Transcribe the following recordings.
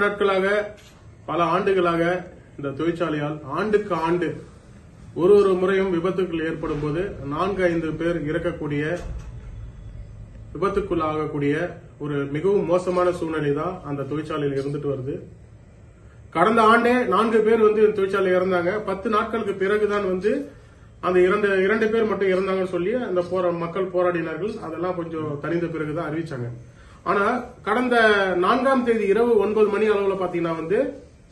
நாட்களாக பல ஆண்டுகளாக இந்த தொழிற்சாலையால் ஆண்டுக்கு ஆண்டு ஒரு ஒரு முறையும் விபத்துக்கள் ஏற்படும் போது நான்கு ஐந்து பேர் இறக்கக்கூடிய விபத்துக்குள்ளாகக்கூடிய ஒரு மிகவும் மோசமான சூழ்நிலை தான் அந்த தொழிற்சாலையில் இருந்துட்டு வருது கடந்த ஆண்டே நான்கு பேர் வந்து இந்த தொழிற்சாலை இறந்தாங்க பத்து நாட்களுக்கு பிறகுதான் வந்து அந்த இரண்டு இரண்டு பேர் மட்டும் இறந்தாங்கன்னு சொல்லி அந்த போற மக்கள் போராடினார்கள் அதெல்லாம் கொஞ்சம் தனிந்த பிறகுதான் அறிவிச்சாங்க ஆனா கடந்த நான்காம் தேதி இரவு ஒன்பது மணி அளவுல பாத்தீங்கன்னா வந்து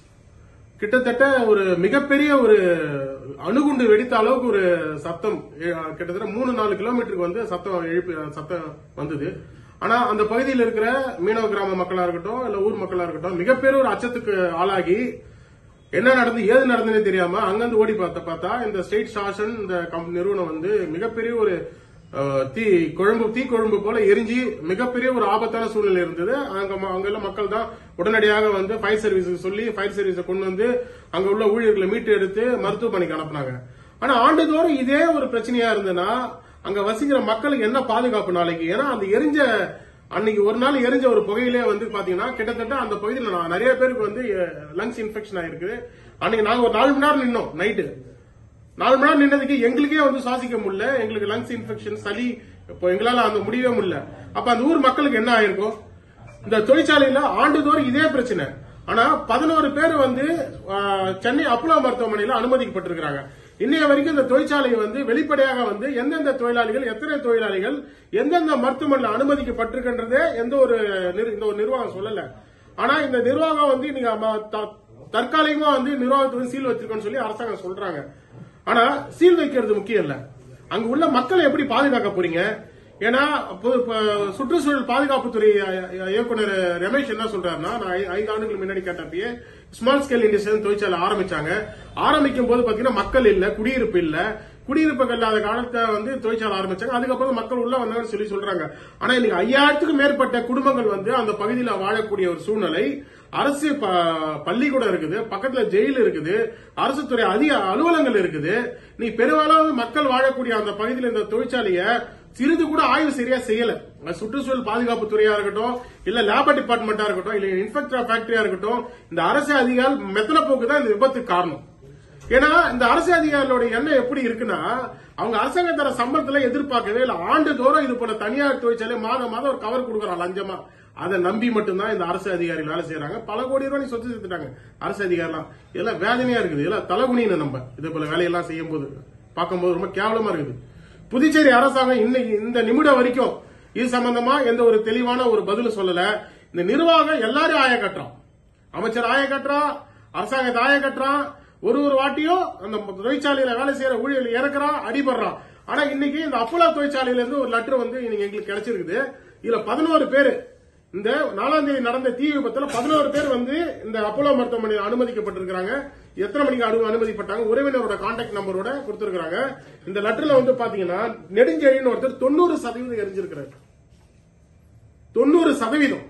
கிட்டத்தட்ட ஒரு மிகப்பெரிய ஒரு அணுகுண்டு வெடித்த அளவுக்கு ஒரு சத்தம் எ, கிட்டத்தட்ட மூணு நாலு கிலோமீட்டருக்கு வந்து சத்தம் எழுப்பி சத்தம் வந்தது ஆனா அந்த பகுதியில் இருக்கிற மீனவ கிராம மக்களா இருக்கட்டும் இல்ல ஊர் மக்களா இருக்கட்டும் மிகப்பெரிய ஒரு அச்சத்துக்கு ஆளாகி என்ன நடந்து ஏது நடந்ததுன்னு தெரியாம அங்கிருந்து ஓடி பார்த்த பார்த்தா இந்த ஸ்டேட் ஷாசன் இந்த கம்- நிறுவனம் வந்து மிகப்பெரிய ஒரு அஹ், தீ குழம்பு தீ குழம்பு போல எரிஞ்சு மிகப்பெரிய ஒரு ஆபத்தான சூழ்நிலை இருந்தது அங்க ம- அங்குள்ள மக்கள் தான் உடனடியாக வந்து ஃபயர் சர்வீஸுக்கு சொல்லி ஃபயர் சர்வீஸை கொண்டு வந்து அங்க உள்ள ஊழியர்களை மீட்டு எடுத்து மருத்துவமனைக்கு அனுப்புனாங்க ஆனா ஆண்டுதோறும் இதே ஒரு பிரச்சனையா இருந்ததுன்னா அங்க வசிக்கிற மக்களுக்கு என்ன பாதுகாப்பு நாளைக்கு ஏன்னா அந்த எரிஞ்ச அன்னைக்கு ஒரு நாள் எரிஞ்ச ஒரு புகையிலே வந்து பாத்தீங்கன்னா கிட்டத்தட்ட அந்த பகுதியில் நான் நிறைய பேருக்கு வந்து லங்ஸ் இன்ஃபெக்ஷன் ஆயிருக்கு அன்னைக்கு நாங்க ஒரு நாலு மணி நேரம் நின்னோம் நைட்டு நாலு மணி நேரம் நின்னதுக்கு எங்களுக்கே வந்து சுவாசிக்க முடியல எங்களுக்கு லங்ஸ் இன்ஃபெக்ஷன் சளி இப்போ எங்களால அந்த முடியவே முடியல அப்ப அந்த ஊர் மக்களுக்கு என்ன ஆயிருக்கும் இந்த தொழிற்சாலையில ஆண்டுதோறும் இதே பிரச்சனை ஆனா பதினோரு பேர் வந்து ஆ, சென்னை அப்போலோ மருத்துவமனையில அனுமதிக்கப்பட்டிருக்கிறாங்க இன்னைய வரைக்கும் இந்த தொழிற்சாலை வந்து வெளிப்படையாக வந்து எந்தெந்த தொழிலாளிகள் எத்தனை தொழிலாளிகள் எந்தெந்த மருத்துவமனையில் அனுமதிக்கப்பட்டிருக்கின்றதே எந்த ஒரு நிறு- இந்த ஒரு நிர்வாகம் சொல்லல ஆனா இந்த நிர்வாகம் வந்து நீங்க ம- த- தற்காலிகமா வந்து நிர்வாகத்துக்கு வந்து சீல் வச்சிருக்கோம்னு சொல்லி அரசாங்கம் சொல்றாங்க ஆனா சீல் வைக்கிறது முக்கியம் இல்ல அங்க உள்ள மக்களை எப்படி பாதுகாக்க போறீங்க ஏன்னா பொ- ப- சுற்றுச்சூழல் பாதுகாப்புத்துறை அ- அ- இயக்குனர் ரமேஷ் என்ன சொல்றாருன்னா நான் ஐ- ஐந்து ஆண்டுகள் முன்னாடி கேட்டப்பயே ஸ்மால் ஸ்கேல் இண்டஸ்ட்ரியல் தொழிற்சாலை ஆரம்பிச்சாங்க ஆரம்பிக்கும் போது பாத்தீங்கன்னா மக்கள் இல்ல குடியிருப்பு இல்ல குடியிருப்புகள் இல்லாத காலத்தை வந்து தொழிற்சாலை ஆரம்பிச்சாங்க அதுக்கப்புறம் மக்கள் உள்ள வந்தாங்கன்னு சொல்லி சொல்றாங்க ஆனா இன்னைக்கு ஐயாயிரத்துக்கும் மேற்பட்ட குடும்பங்கள் வந்து அந்த பகுதியில வாழக்கூடிய ஒரு சூழ்நிலை அரசு ப- பள்ளிக்கூடம் இருக்குது பக்கத்துல ஜெயில் இருக்குது அரசு துறை அதிக அலுவலகங்கள் இருக்குது நீ பெரும்பாலான மக்கள் வாழக்கூடிய அந்த பகுதியில் இந்த தொழிற்சாலைய சிறிது கூட ஆய்வு சரியா செய்யல அது சுற்றுச்சூழல் பாதுகாப்பு துறையா இருக்கட்டும் இல்ல லேபர் டிபார்ட்மெண்டா இருக்கட்டும் இல்ல இன்ஸ்பெக்டர் ஃபேக்டரியா இருக்கட்டும் இந்த அரசு அதிகாரிகள் மெத்தன போக்கு தான் இந்த விபத்துக்கு காரணம் ஏன்னா இந்த அரசு அதிகாரிகளோட எண்ணம் எப்படி இருக்குன்னா அவங்க அரசாங்கம் தர சம்பளத்துல எதிர்பார்க்கவே இல்ல ஆண்டுதோறும் இது போல தனியார் தொழிற்சாலை மாதம் மாதம் ஒரு கவர் கொடுக்குறான் லஞ்சமா அதை நம்பி மட்டும்தான் இந்த அரசு அதிகாரிகள் வேலை செய்யறாங்க பல கோடி ரூபாய் சொத்து சேர்த்துட்டாங்க அரசு அதிகாரிலாம் இதெல்லாம் வேதனையா இருக்குது இதெல்லாம் தலைகுனின்னு நம்ம இது போல வேலையெல்லாம் செய்யும் போது பார்க்கும்போது ரொம்ப கேவலமா இருக்குது புதுச்சேரி அரசாங்கம் இன்னைக்கு இந்த நிமிடம் வரைக்கும் இது சம்பந்தமா எந்த ஒரு தெளிவான ஒரு பதிலும் சொல்லல இந்த நிர்வாகம் எல்லாரும் ஆய கட்டுறோம் அமைச்சர் ஆய கட்டுறான் அரசாங்கத்தை ஆய கட்டுறான் ஒரு ஒரு வாட்டியும் அந்த தொழிற்சாலையில வேலை செய்யற ஊழியர்கள் இறக்குறான் அடிபடுறான் ஆனா இன்னைக்கு இந்த அப்போலோ தொழிற்சாலையில இருந்து ஒரு லெட்டர் வந்து இன்னைக்கு எங்களுக்கு கிடைச்சிருக்குது இதுல பதினோரு பேரு இந்த நாலாம் தேதி நடந்த தீ விபத்துல பதினோரு பேர் வந்து இந்த அப்போலோ மருத்துவமனையில் அனுமதிக்கப்பட்டிருக்காங்க எத்தனை மணிக்கு அனு அனுமதிப்பட்டாங்க உறவினரோட கான்டாக்ட் நம்பரோட கொடுத்திருக்காங்க இந்த லெட்டர்ல வந்து பாத்தீங்கன்னா நெடுஞ்செழின்னு ஒருத்தர் தொண்ணூறு சதவீதம் எரிஞ்சிருக்கிறார் தொண்ணூறு சதவீதம்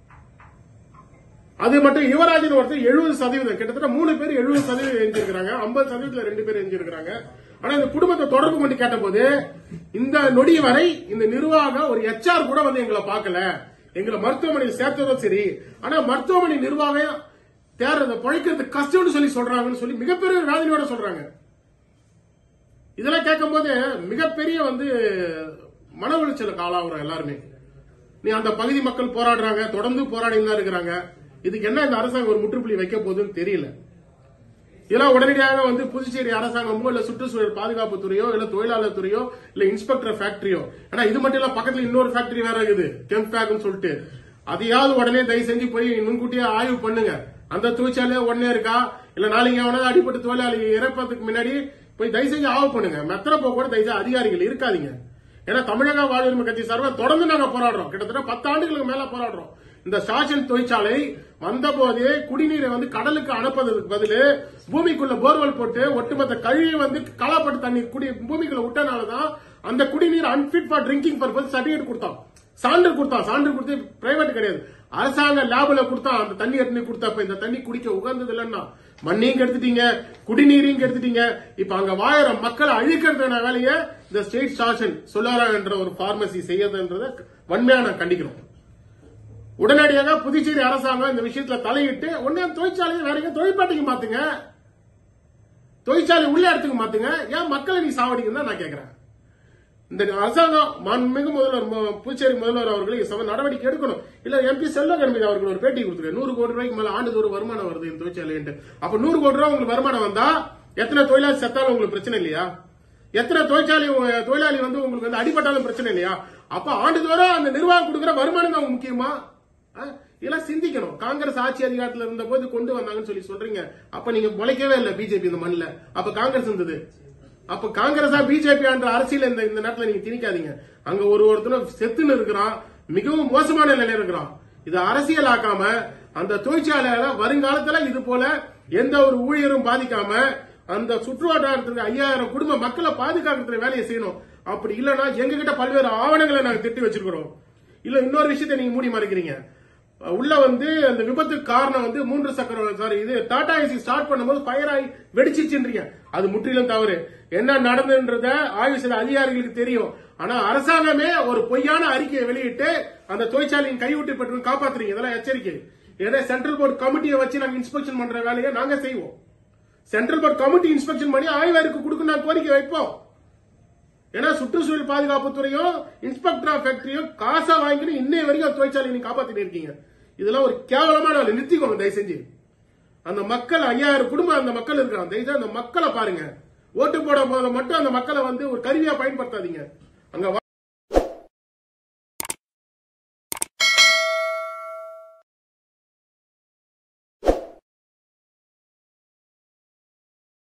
அது மட்டும் யுவராஜன் ஒருத்தர் எழுபது சதவீதம் கிட்டத்தட்ட மூணு பேர் எழுபது சதவீதம் எஞ்சிருக்கிறாங்க ஐம்பது சதவீதத்துல ரெண்டு பேர் எஞ்சிருக்கிறாங்க ஆனா இந்த குடும்பத்தை தொடர்பு கொண்டு கேட்டபோது இந்த நொடி வரை இந்த நிர்வாகம் ஒரு எச்ஆர் கூட வந்து எங்களை பார்க்கல எங்களை மருத்துவமனையில் சேர்த்ததும் சரி ஆனா மருத்துவமனை நிர்வாகம் தேர்றத பழைக்கிறது கஷ்டம்னு சொல்லி சொல்றாங்கன்னு சொல்லி மிகப்பெரிய ஒரு வேதனையோட சொல்றாங்க இதெல்லாம் கேட்கும்போது மிகப்பெரிய வந்து மன உளைச்சலுக்கு ஆளாகிறோம் எல்லாருமே நீ அந்த பகுதி மக்கள் போராடுறாங்க தொடர்ந்து போராடிட்டு தான் இருக்கிறாங்க இதுக்கு என்ன இந்த அரசாங்கம் ஒரு முற்றுப்புள்ளி வைக்க போகுதுன்னு தெரியல இதெல்லாம் உடனடியாக வந்து புதுச்சேரி அரசாங்கமோ இல்ல சுற்றுச்சூழல் பாதுகாப்பு துறையோ இல்ல தொழிலாளர் துறையோ இல்ல இன்ஸ்பெக்டர் ஃபேக்டரியோ ஏன்னா இது மட்டும் இல்ல பக்கத்துல இன்னொரு ஃபேக்டரி வேற இருக்குது கெம்பேக்னு சொல்லிட்டு அதையாவது உடனே தயவு செஞ்சு போய் முன்கூட்டியே ஆய்வு பண்ணுங்க அந்த தொழிற்சாலையா உடனே இருக்கா இல்ல நாளைக்கு எவனாவது அடிப்பட்டு தொழிலாளி இறப்பதுக்கு முன்னாடி போய் தயவு செஞ்சு ஆய்வு பண்ணுங்க மெத்தனை போக கூட தயவு செஞ்சு அதிகாரிகள் இருக்காதீங்க ஏன்னா தமிழக வாழ்வுரிமை கட்சி சார்பா தொடர்ந்து நாங்க போராடுறோம் கிட்டத்தட்ட பத்து ஆண்டுகளுக்கு மேல போராடுறோம் இந்த ஷாஷன் தொழிற்சாலை வந்த போதே குடிநீரை வந்து கடலுக்கு அனுப்புறதுக்கு பதிலு பூமிக்குள்ள போர்வெல் போட்டு ஒட்டுமொத்த கழிவை வந்து கலாப்பட்டு தண்ணி குடி பூமிக்குள்ள விட்டனாலதான் அந்த குடிநீர் unfit for drinking purpose certificate கொடுத்தோம் சான்று கொடுத்தான் சான்று கொடுத்து பிரைவேட் கிடையாது அரசாங்க லேபில் கொடுத்தா அந்த தண்ணி எடுத்து கொடுத்தப்ப இந்த தண்ணி குடிக்க உகந்தது இல்லைன்னா மண்ணையும் கெடுத்துட்டீங்க குடிநீரையும் கெடுத்துட்டீங்க இப்ப அங்க வாழற மக்களை அழிக்கிறதான வேலையை இந்த ஸ்டேட் சாஷன் சொல்லாரா என்ற ஒரு பார்மசி செய்யறதுன்றத வன்மையா நான் கண்டிக்கிறோம் உடனடியாக புதுச்சேரி அரசாங்கம் இந்த விஷயத்துல தலையிட்டு உடனே தொழிற்சாலையை வேற எங்க தொழிற்பாட்டைக்கு மாத்துங்க தொழிற்சாலை உள்ள இடத்துக்கு மாத்துங்க ஏன் மக்களை நீ சாவடிக்குன்னு தான் நான் கேக்குறேன் இந்த அரசாங்கம் மாண்புமிகு முதல்வர் மு- புதுச்சேரி முதல்வர் அவர்கள் இது சம நடவடிக்கை எடுக்கணும் இல்ல எம்பி செல்வ கணபதி அவர்கள் ஒரு பேட்டி கொடுத்துருக்காரு நூறு கோடி ரூபாய்க்கு மேல ஆண்டுக்கு வருமானம் வருது இந்த தொழிற்சாலை அப்ப நூறு கோடி ரூபாய் உங்களுக்கு வருமானம் வந்தா எத்தனை தொழிலாளி செத்தாலும் உங்களுக்கு பிரச்சனை இல்லையா எத்தனை தொழிற்சாலை உ- தொழிலாளி வந்து உங்களுக்கு வந்து அடிபட்டாலும் பிரச்சனை இல்லையா அப்ப ஆண்டுதோறும் அந்த நிர்வாகம் கொடுக்கிற வருமானம் தான் முக்கியமா ஆ? இதெல்லாம் சிந்திக்கணும் காங்கிரஸ் ஆட்சி அதிகாரத்துல இருந்த போது கொண்டு வந்தாங்கன்னு சொல்லி சொல்றீங்க அப்ப நீங்க முளைக்கவே இல்லை பிஜேபி இந்த மண்ணில் அப்ப காங்கிரஸ் இருந்தது அப்ப காங்கிரஸா பிஜேபி என்ற அரசியல் இந்த இந்த நேரத்துல நீங்க திணிக்காதீங்க அங்க ஒரு ஒருத்தரும் செத்துன்னு இருக்கிறான் மிகவும் மோசமான நிலையில இருக்கிறான் இது அரசியல் ஆக்காம அந்த தொழிற்சாலையில வருங்காலத்துல இது போல எந்த ஒரு ஊழியரும் பாதிக்காம அந்த சுற்று வட்டாரத்துக்கு ஐயாயிரம் குடும்ப மக்களை பாதுகாக்கிற வேலையை செய்யணும் அப்படி இல்லைன்னா எங்க கிட்ட பல்வேறு ஆவணங்களை நாங்க திட்டி வச்சிருக்கிறோம் இல்ல இன்னொரு விஷயத்தை நீங்க மூடி மறைக்கிறீங்க உள்ள வந்து அந்த விபத்துக்கு காரணம் வந்து மூன்று சக்கர சாரி இது டாடா ஏசி ஸ்டார்ட் பண்ணும்போது ஃபயர் ஆகி வெடிச்சிச்சுன்றீங்க அது முற்றிலும் தவறு என்ன நடந்ததுன்றத ஆய்வு செய்த அதிகாரிகளுக்கு தெரியும் ஆனா அரசாங்கமே ஒரு பொய்யான அறிக்கையை வெளியிட்டு அந்த தொழிற்சாலையின் கைவிட்டு பெற்று காப்பாத்துறீங்க இதெல்லாம் எச்சரிக்கை ஏன்னா சென்ட்ரல் போர்டு கமிட்டியை வச்சு நாங்க இன்ஸ்பெக்ஷன் பண்ற வேலையை நாங்க செய்வோம் சென்ட்ரல் போர்டு கமிட்டி இன்ஸ்பெக்ஷன் பண்ணி ஆய்வாருக்கு கொடுக்க நான் கோரிக்கை வைப்போம் ஏன்னா சுற்றுச்சூழல் பாதுகாப்பு துறையும் இன்ஸ்பெக்டர் ஆஃப் ஃபேக்டரியும் காசா வாங்கிட்டு இன்னைய வரைக்கும் அந்த தொழிற்சாலை நீங்க காப்பாத்திட்டு இருக்கீங்க இதெல்லாம் ஒரு கேவலமான வேலை நிறுத்திக்கோங்க தயவு செஞ்சு அந்த மக்கள் ஐயாயிரம் குடும்பம் அந்த மக்கள் இருக்காங்க தயவு செஞ்சு அந்த மக்களை பாருங்க ஓட்டு போட போது மட்டும் அந்த மக்களை வந்து ஒரு கருவியா பயன்படுத்தாதீங்க அங்க